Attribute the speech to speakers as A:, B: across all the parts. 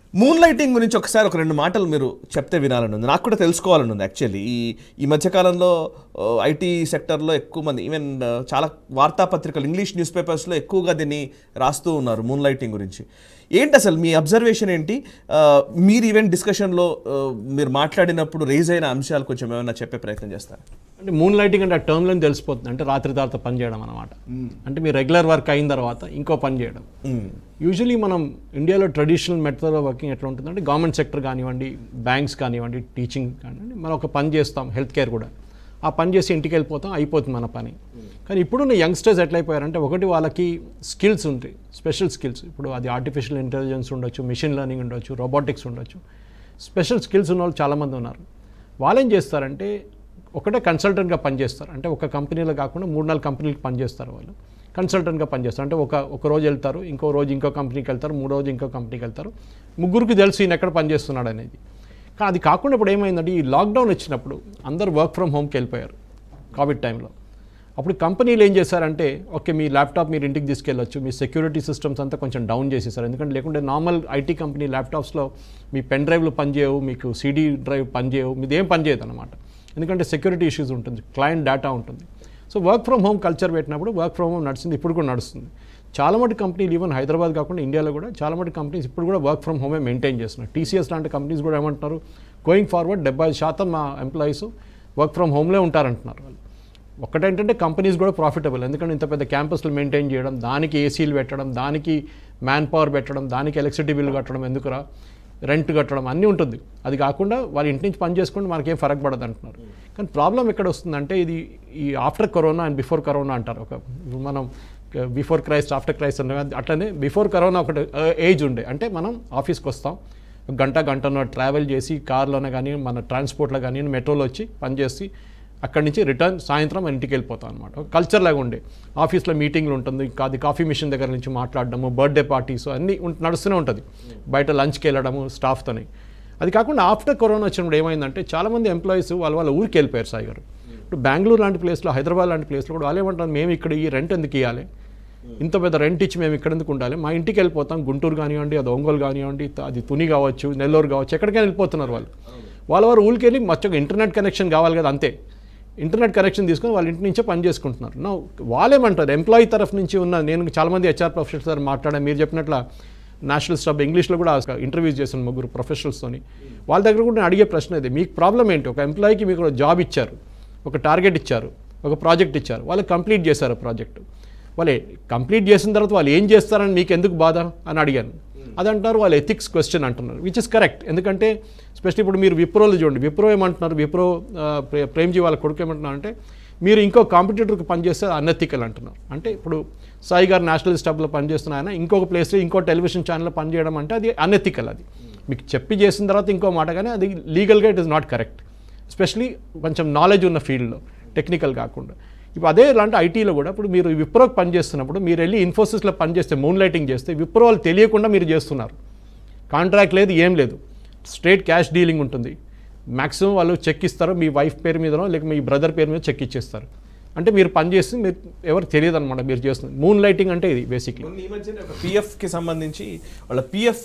A: moon lighting గురించి ఒకసారి ఒక రెండు మాటలు మీరు చెప్తే వినాలని ఉంది నాకు కూడా తెలుసుకోవాలని ఉంది యాక్చువల్లీ ఈ ఈ మధ్యకాలంలో ఐటీ సెక్టర్లో ఎక్కువ మంది ఈవెన్ చాలా వార్తాపత్రికలు ఇంగ్లీష్ న్యూస్ పేపర్స్లో ఎక్కువగా దీన్ని రాస్తూ ఉన్నారు మూన్ లైటింగ్ గురించి ఏంటి అసలు మీ అబ్జర్వేషన్ ఏంటి ఆ, మీరు ఈవెన్ డిస్కషన్లో మీరు మాట్లాడినప్పుడు రేజ్ అయిన అంశాలు కొంచెం ఏమైనా చెప్పే ప్రయత్నం చేస్తారు
B: అంటే మూన్ లైటింగ్ అంటే ఆ టర్మ్లో తెలిసిపోతుంది అంటే రాత్రి తర్వాత పని చేయడం అనమాట అంటే మీ రెగ్యులర్ వర్క్ అయిన తర్వాత ఇంకో పని చేయడం యూజువలీ మనం ఇండియాలో ట్రెడిషనల్ మెథడ్ ఆఫ్ వర్కింగ్ ఎట్లా ఉంటుందంటే గవర్నమెంట్ సెక్టర్ కానివ్వండి బ్యాంక్స్ కానివ్వండి టీచింగ్ కానివ్వండి మనం ఒక పని చేస్తాం హెల్త్ కేర్ కూడా ఆ పని చేసి ఇంటికి వెళ్ళిపోతాం అయిపోతుంది మన పని కానీ ఇప్పుడున్న యంగ్స్టర్స్ ఎట్లయిపోయారంటే ఒకటి వాళ్ళకి స్కిల్స్ ఉంటాయి స్పెషల్ స్కిల్స్ ఇప్పుడు అది ఆర్టిఫిషియల్ ఇంటెలిజెన్స్ ఉండొచ్చు మిషన్ లెర్నింగ్ ఉండొచ్చు రోబోటిక్స్ ఉండొచ్చు స్పెషల్ స్కిల్స్ ఉన్న వాళ్ళు చాలామంది ఉన్నారు వాళ్ళు ఏం చేస్తారంటే ఒకటే కన్సల్టెంట్గా పనిచేస్తారు అంటే ఒక కంపెనీలో కాకుండా మూడు నాలుగు కంపెనీలకు పనిచేస్తారు వాళ్ళు కన్సల్టెంట్గా పనిచేస్తారు అంటే ఒక ఒక రోజు వెళ్తారు ఇంకో రోజు ఇంకో కంపెనీకి వెళ్తారు మూడో రోజు ఇంకో కంపెనీకి వెళ్తారు ముగ్గురికి తెలుసు ఈయన ఎక్కడ పనిచేస్తున్నాడు అనేది కానీ అది కాకుండా ఇప్పుడు ఏమైందంటే ఈ లాక్డౌన్ వచ్చినప్పుడు అందరూ వర్క్ ఫ్రమ్ హోమ్కి వెళ్ళిపోయారు కోవిడ్ టైంలో అప్పుడు కంపెనీలు ఏం చేశారంటే ఓకే మీ ల్యాప్టాప్ మీరు ఇంటికి తీసుకెళ్ళొచ్చు మీ సెక్యూరిటీ సిస్టమ్స్ అంతా కొంచెం డౌన్ చేసేసారు ఎందుకంటే లేకుంటే నార్మల్ ఐటీ కంపెనీ ల్యాప్టాప్స్లో మీ పెన్ డ్రైవ్లు పనిచేయవు మీకు సీడీ డ్రైవ్ పనిచేయవు మీది ఏం పనిచేయదు అనమాట ఎందుకంటే సెక్యూరిటీ ఇష్యూస్ ఉంటుంది క్లయింట్ డేటా ఉంటుంది so work from home culture పెట్టినప్పుడు వర్క్ ఫ్రమ్ హోమ్ నడుస్తుంది ఇప్పుడు కూడా నడుస్తుంది చాలా మటు కంపెనీలు ఈవెన్ హైదరాబాద్ కాకుండా ఇండియాలో కూడా చాలా మటు కంపెనీస్ ఇప్పుడు కూడా వర్క్ ఫ్రమ్ హోమే మెయింటైన్ చేస్తున్నారు టీసీఎస్ లాంటి కంపెనీస్ కూడా ఏమంటున్నారు గోయింగ్ ఫార్వర్డ్ డెబ్బై శాతం మా ఎంప్లాయీస్ వర్క్ ఫ్రమ్ హోమ్లే ఉంటారంటున్నారు వాళ్ళు ఒకటేంటంటే కంపెనీస్ కూడా ప్రాఫిటబుల్ ఎందుకంటే ఇంత పెద్ద క్యాంపస్లు మెయింటైన్ చేయడం దానికి ఏసీలు పెట్టడం దానికి మ్యాన్ పవర్ పెట్టడం దానికి ఎలక్ట్రిసిటీ బిల్ కట్టడం ఎందుకురా రెంట్ కట్టడం అన్నీ ఉంటుంది అది కాకుండా వాళ్ళ ఇంటి నుంచి పని చేసుకుంటే మనకేం ఫరక్ పడదు అంటున్నారు కానీ ప్రాబ్లం ఎక్కడ వస్తుందంటే ఇది ఈ after corona and before corona అంటారు ఒక ఇప్పుడు మనం బిఫోర్ క్రైస్ట్ ఆఫ్టర్ క్రైస్ట్ అనే అట్లనే బిఫోర్ కరోనా ఒకటి ఏజ్ ఉండే అంటే మనం ఆఫీస్కి వస్తాం ఒక గంట గంటన్నర ట్రావెల్ చేసి కార్లోనే కానీ మన ట్రాన్స్పోర్ట్లో కానీ మెట్రోలో వచ్చి పనిచేసి అక్కడి నుంచి రిటర్న్ సాయంత్రం మన ఇంటికి వెళ్ళిపోతాం అనమాట ఒక కల్చర్ లాగా ఉండే ఆఫీస్లో మీటింగ్లు ఉంటుంది ఇంకా అది కాఫీ మిషన్ దగ్గర నుంచి మాట్లాడడము బర్త్డే పార్టీస్ అన్నీ ఉం- నడుస్తూనే ఉంటుంది బయట లంచ్కి వెళ్ళడము స్టాఫ్తోని అది కాకుండా ఆఫ్టర్ కరోనా వచ్చినప్పుడు ఏమైందంటే చాలామంది ఎంప్లాయీస్ వాళ్ళ వాళ్ళ ఊరికి వెళ్ళిపోయారు సాయి గారు ఇప్పుడు బెంగళూరు లాంటి ప్లేస్లో హైదరాబాద్ లాంటి ప్లేస్లో కూడా వాళ్ళు ఏమంటారు మేము ఇక్కడ ఈ రెంట్ ఎందుకు ఇవ్వాలి ఇంత పెద్ద రెంట్ ఇచ్చి మేము ఇక్కడ ఎందుకు ఉండాలి మా ఇంటికి వెళ్ళిపోతాం గుంటూరు కానివ్వండి అది ఒంగోలు కానివ్వండి త- అది తుని కావచ్చు నెల్లూరు కావచ్చు ఎక్కడికైనా వెళ్ళిపోతున్నారు వాళ్ళు వాళ్ళ వారు ఊరికి వెళ్ళి మచ్చగా ఇంటర్నెట్ కనెక్షన్ కావాలి కదా అంతే ఇంటర్నెట్ కనెక్షన్ తీసుకొని వాళ్ళ ఇంటి నుంచే పని చేసుకుంటున్నారు నా వాళ్ళేమంటారు ఎంప్లాయీ తరఫు నుంచి ఉన్న నేను చాలామంది హెచ్ఆర్ ప్రొఫెషనల్స్ సార్ మాట్లాడాను మీరు చెప్పినట్ల నేషనల్ స్టాఫ్ ఇంగ్లీష్లో కూడా ఇంటర్వ్యూస్ చేశాను ముగ్గురు ప్రొఫెషనల్స్తోని వాళ్ళ దగ్గర కూడా నేను అడిగే ప్రశ్న ఇది మీకు ప్రాబ్లం ఏంటి ఒక ఎంప్లాయీకి మీకు ఒక జాబ్ ఇచ్చారు ఒక టార్గెట్ ఇచ్చారు ఒక ప్రాజెక్ట్ ఇచ్చారు వాళ్ళు కంప్లీట్ చేశారు ప్రాజెక్టు వాళ్ళు కంప్లీట్ చేసిన తర్వాత వాళ్ళు ఏం చేస్తారని మీకు ఎందుకు బాధ అని అడిగాను అదంటారు వాళ్ళు ఎథిక్స్ క్వశ్చన్ అంటున్నారు విచ్ ఇస్ కరెక్ట్ ఎందుకంంటే స్పెషల్లీ ఇప్పుడు మీరు విప్రోలు చూడండి విప్రో ఏమంటున్నారు విప్రో ఆ, ప్రే- ప్రేమ్జీ వాళ్ళ కొడుకు ఏమంటున్నారు అంటే మీరు ఇంకో కాంపిటేటర్కి పనిచేస్తే అనెథికల్ అంటున్నారు అంటే ఇప్పుడు సాయి గారు నేషనల్ స్టాఫ్లో పనిచేస్తున్న ఆయన ఇంకొక ప్లేస్లో ఇంకో టెలివిజన్ ఛానల్లో పనిచేయడం అంటే అది అనెథికల్ అది మీకు చెప్పి చేసిన తర్వాత ఇంకో మాట కానీ అది లీగల్గా it is not correct especially కొంచెం నాలెడ్జ్ ఉన్న ఫీల్డ్లో టెక్నికల్ కాకుండా ఇప్పుడు అదే ఇలాంటి ఐటీలో కూడా ఇప్పుడు మీరు విప్రోకి పనిచేస్తున్నప్పుడు మీరు వెళ్ళి ఇన్ఫోసిస్లో పనిచేస్తే మూన్ లైటింగ్ చేస్తే విప్రో వాళ్ళు తెలియకుండా మీరు చేస్తున్నారు కాంట్రాక్ట్ లేదు ఏం లేదు స్ట్రేట్ క్యాష్ డీలింగ్ ఉంటుంది మ్యాక్సిమం వాళ్ళు చెక్ ఇస్తారు మీ వైఫ్ పేరు మీదనో లేక మీ బ్రదర్ పేరు మీద చెక్ ఇచ్చేస్తారు అంటే మీరు పని చేసి మీరు ఎవరికి తెలియదు అనమాట మీరు చేస్తుంది మూన్ లైటింగ్ అంటే ఇది బేసిక్లీ
A: ఈ మధ్యన పిఎఫ్ కి సంబంధించి వాళ్ళ పిఎఫ్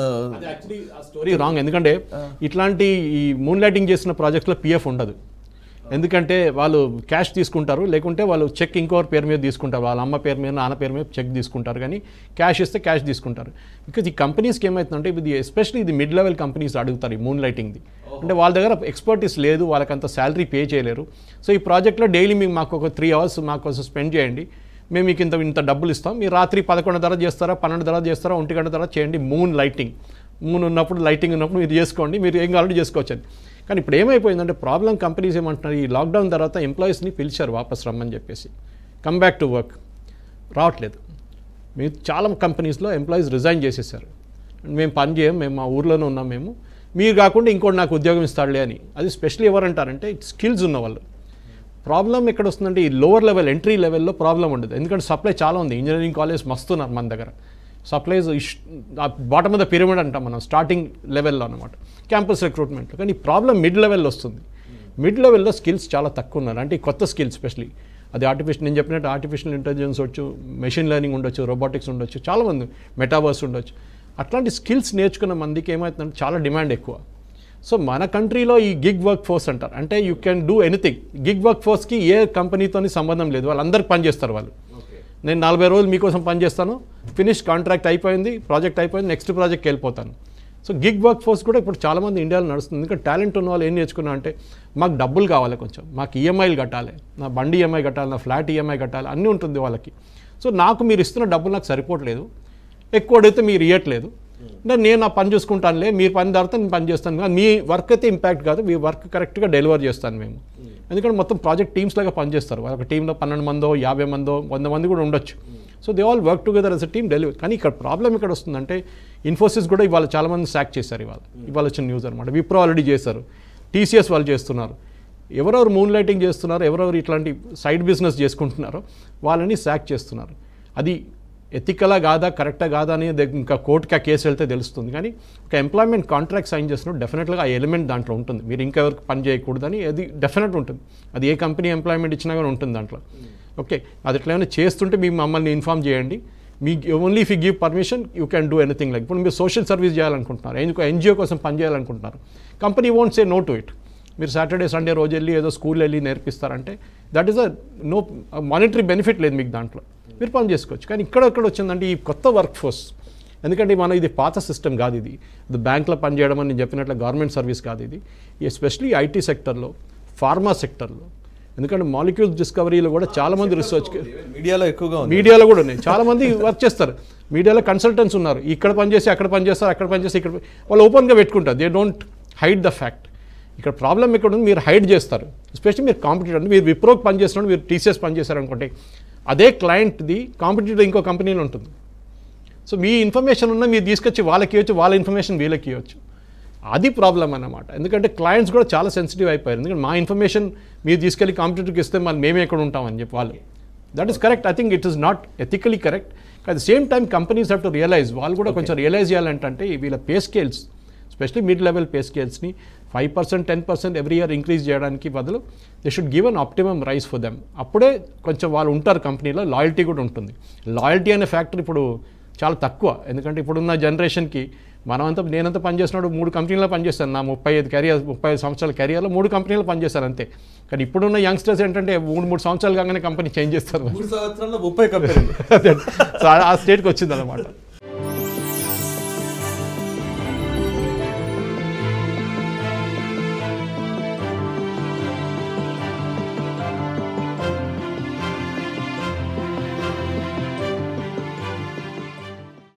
B: స్టోరీ రాంగ్ ఎందుకంటే ఇట్లాంటి ఈ మూన్ లైటింగ్ చేసిన ప్రాజెక్ట్స్లో పిఎఫ్ ఉండదు ఎందుకంటే వాళ్ళు క్యాష్ తీసుకుంటారు లేకుంటే వాళ్ళు చెక్ ఇంకోరి పేరు మీద తీసుకుంటారు వాళ్ళ అమ్మ పేరు మీద నాన్న పేరు మీద చెక్ తీసుకుంటారు కానీ క్యాష్ ఇస్తే క్యాష్ తీసుకుంటారు బికాజ్ ఈ కంపెనీస్కి ఏమవుతుందంటే ఇది ఎస్పెషల్లీ ఇది మిడ్ లెవెల్ కంపెనీస్ అడుగుతారు ఈ మూన్ లైటింగ్ది అంటే వాళ్ళ దగ్గర ఎక్స్పర్టీస్ లేదు వాళ్ళకంత శాలరీ పే చేయలేరు సో ఈ ప్రాజెక్ట్లో డైలీ మీకు మాకు ఒక త్రీ అవర్స్ మాకు కోసం స్పెండ్ చేయండి మేము మీకు ఇంత ఇంత డబ్బులు ఇస్తాం మీరు రాత్రి పదకొండు ధర చేస్తారా పన్నెండు ధర చేస్తారా ఒంటి గంట ధర చేయండి మూన్ లైటింగ్ మూన్ ఉన్నప్పుడు లైటింగ్ ఉన్నప్పుడు మీరు చేసుకోండి మీరు ఏం కావాలంటే చేసుకోవచ్చు అని కానీ ఇప్పుడు ఏమైపోయిందంటే ప్రాబ్లం కంపెనీస్ ఏమంటున్నారు ఈ లాక్డౌన్ తర్వాత ఎంప్లాయీస్ని పిలిచారు వాపస్ రమ్మని చెప్పేసి కమ్ బ్యాక్ టు వర్క్ రావట్లేదు మేము చాలా కంపెనీస్లో ఎంప్లాయీస్ రిజైన్ చేసేసారు మేము పని చేయం మేము మా ఊర్లోనే ఉన్నాం మేము మీరు కాకుండా ఇంకోటి నాకు ఉద్యోగం ఇస్తాడులే అని అది స్పెషల్లీ ఎవరంటారంటే స్కిల్స్ ఉన్న వాళ్ళు ప్రాబ్లం ఎక్కడ వస్తుందంటే ఈ లోవర్ లెవెల్ ఎంట్రీ లెవెల్లో ప్రాబ్లం ఉండదు ఎందుకంటే సప్లై చాలా ఉంది ఇంజనీరింగ్ కాలేజ్ మస్తున్నారు మన దగ్గర supplies bottom of the pyramid అంటాం మనం స్టార్టింగ్ లెవెల్లో అనమాట క్యాంపస్ రిక్రూట్మెంట్లో కానీ ప్రాబ్లం మిడ్ లెవెల్లో వస్తుంది మిడ్ లెవెల్లో స్కిల్స్ చాలా తక్కువ ఉన్నారు అంటే ఈ కొత్త స్కిల్స్ స్పెషలీ అది ఆర్టిఫిషియల్ నేను చెప్పినట్టు ఆర్టిఫిషియల్ ఇంటెలిజెన్స్ వచ్చు మెషిన్ లెర్నింగ్ ఉండొచ్చు రోబోటిక్స్ ఉండొచ్చు చాలామంది మెటావర్స్ ఉండొచ్చు అట్లాంటి స్కిల్స్ నేర్చుకున్న మందికి ఏమవుతుందంటే చాలా డిమాండ్ ఎక్కువ సో మన కంట్రీలో ఈ గిగ్ వర్క్ ఫోర్స్ అంటారు అంటే you can do anything gig వర్క్ ఫోర్స్కి ఏ కంపెనీతోని సంబంధం లేదు వాళ్ళందరికీ పనిచేస్తారు వాళ్ళు నేను నలభై రోజులు మీకోసం పనిచేస్తాను ఫినిష్ కాంట్రాక్ట్ అయిపోయింది ప్రాజెక్ట్ అయిపోయింది నెక్స్ట్ ప్రాజెక్ట్కి వెళ్ళిపోతాను సో గిగ్ వర్క్ ఫోర్స్ కూడా ఇప్పుడు చాలామంది ఇండియాలో నడుస్తుంది ఎందుకంటే టాలెంట్ ఉన్న వాళ్ళు ఏం నేర్చుకున్నా అంటే మాకు డబ్బులు కావాలి కొంచెం మాకు ఈఎంఐలు కట్టాలి నా బండి ఈఎంఐ కట్టాలి నా ఫ్లాట్ ఈఎంఐ కట్టాలి అన్నీ ఉంటుంది వాళ్ళకి సో నాకు మీరు ఇస్తున్న డబ్బులు నాకు సరిపోవట్లేదు ఎక్కువ అడిగితే మీరు ఇవ్వట్లేదు అంటే నేను నా పని చూసుకుంటానులే మీరు పని తర్వాత నేను పని చేస్తాను కానీ మీ వర్క్ అయితే ఇంపాక్ట్ కాదు మీ వర్క్ కరెక్ట్గా డెలివర్ చేస్తాను మేము ఎందుకంటే మొత్తం ప్రాజెక్ట్ టీమ్స్ లాగా పనిచేస్తారు ఒక టీంలో పన్నెండు మందో యాభై మందో వంద మంది కూడా ఉండొచ్చు so they all work together as a team delivery కానీ ఇక్కడ ప్రాబ్లం ఇక్కడ వస్తుందంటే ఇన్ఫోసిస్ కూడా ఇవాళ చాలామంది సాక్ చేశారు ఇవాళ ఇవాళ వచ్చిన న్యూస్ అనమాట విప్రో ఆల్రెడీ చేశారు టీసీఎస్ వాళ్ళు చేస్తున్నారు ఎవరెవరు మూన్ లైటింగ్ చేస్తున్నారు ఎవరెవరు ఇట్లాంటి సైడ్ బిజినెస్ చేసుకుంటున్నారో వాళ్ళని సాక్ చేస్తున్నారు అది ఎథికలా కాదా కరెక్టా కాదా అనేది ఇంకా కోర్టుకి ఆ కేసు వెళ్తే తెలుస్తుంది కానీ ఒక ఎంప్లాయ్మెంట్ కాంట్రాక్ట్ సైన్ చేసినప్పుడు డెఫినెట్గా ఆ ఎలిమెంట్ దాంట్లో ఉంటుంది మీరు ఇంకా ఎవరికి పని చేయకూడదని అది డెఫినెట్ ఉంటుంది అది ఏ కంపెనీ ఎంప్లాయ్మెంట్ ఇచ్చినా కానీ ఉంటుంది దాంట్లో ఓకే అది ఎట్లా ఏమైనా చేస్తుంటే మీ మమ్మల్ని ఇన్ఫామ్ చేయండి మీ only if you give permission you can do anything like ఇప్పుడు మీరు సోషల్ సర్వీస్ చేయాలనుకుంటున్నారు ఎందుకు ఎన్జిఓ కోసం పని చేయాలనుకుంటున్నారు company won't say no to it మీరు సాటర్డే సండే రోజు వెళ్ళి ఏదో స్కూల్ వెళ్ళి నేర్పిస్తారంటే that is a no monetary benefit లేదు మీకు దాంట్లో మీరు పని చేసుకోవచ్చు కానీ ఇక్కడ ఎక్కడ వచ్చిందంటే ఈ కొత్త వర్క్ ఫోర్స్ ఎందుకంటే మన ఇది పాత సిస్టమ్ కాదు ఇది ఇది బ్యాంక్లో పనిచేయడం అని నేను చెప్పినట్లు గవర్నమెంట్ సర్వీస్ కాదు ఇది ఎస్పెషలీ ఐటీ సెక్టర్లో ఫార్మా సెక్టర్లో ఎందుకంటే మాలిక్యూల్స్ డిస్కవరీలో కూడా చాలామంది రీసెర్చ్కి
A: మీడియాలో ఎక్కువగా ఉంది
B: మీడియాలో కూడా ఉన్నాయి చాలా మంది వర్క్ చేస్తారు మీడియాలో కన్సల్టెంట్స్ ఉన్నారు ఇక్కడ పనిచేసి అక్కడ పనిచేస్తారు అక్కడ పనిచేసి ఇక్కడ పని- వాళ్ళు ఓపెన్గా పెట్టుకుంటారు they don't hide the fact ఇక్కడ ప్రాబ్లం ఎక్కడ ఉంది మీరు హైడ్ చేస్తారు ఎస్పెషల్లీ మీరు కాంపిటేటర్ మీరు విప్రోకి పనిచేస్తున్నప్పుడు మీరు టీసీఎస్ పనిచేస్తారు అనుకోండి అదే క్లయింట్ది కాంపిటేటర్ ఇంకో కంపెనీలో ఉంటుంది సో మీ ఇన్ఫర్మేషన్ ఉన్న మీరు తీసుకొచ్చి వాళ్ళకి ఇవ్వచ్చు వాళ్ళ ఇన్ఫర్మేషన్ వీళ్ళకి ఇవ్వచ్చు అది ప్రాబ్లం అన్నమాట ఎందుకంటే క్లయింట్స్ కూడా చాలా సెన్సిటివ్ అయిపోయారు ఎందుకంటే మా ఇన్ఫర్మేషన్ మీరు తీసుకెళ్ళి కాంపిటేటర్కి ఇస్తే మళ్ళీ మేమే ఎక్కడ ఉంటామని చెప్పి వాళ్ళు that is correct I think it is not ethically correct at the same time companies have to realize వాళ్ళు కూడా కొంచెం రియలైజ్ చేయాలంటే వీళ్ళ pay scales specially mid level pay స్కేల్స్ని five percent ten percent every year increase చేయడానికి బదులు they should give an optimum raise for them అప్పుడే కొంచెం వాళ్ళు ఉంటారు కంపెనీలో లాయల్టీ కూడా ఉంటుంది లాయల్టీ అనే ఫ్యాక్టర్ ఇప్పుడు చాలా తక్కువ ఎందుకంటే ఇప్పుడున్న జనరేషన్కి మనమంతా నేనంతా పనిచేసినప్పుడు మూడు కంపెనీలో పనిచేస్తాను నా ముప్పై ఐదు కెరియర్ ముప్పై ఐదు సంవత్సరాల కెరియర్లో మూడు కంపెనీలో పనిచేశాను అంతే కానీ ఇప్పుడున్న యంగ్స్టర్స్ ఏంటంటే మూడు మూడు సంవత్సరాలు కాగానే కంపెనీ చేంజ్ చేస్తారు
A: మూడు సంవత్సరాల్లో ముప్పై కంపెనీలు
B: సో ఆ స్టేట్కి వచ్చింది అనమాట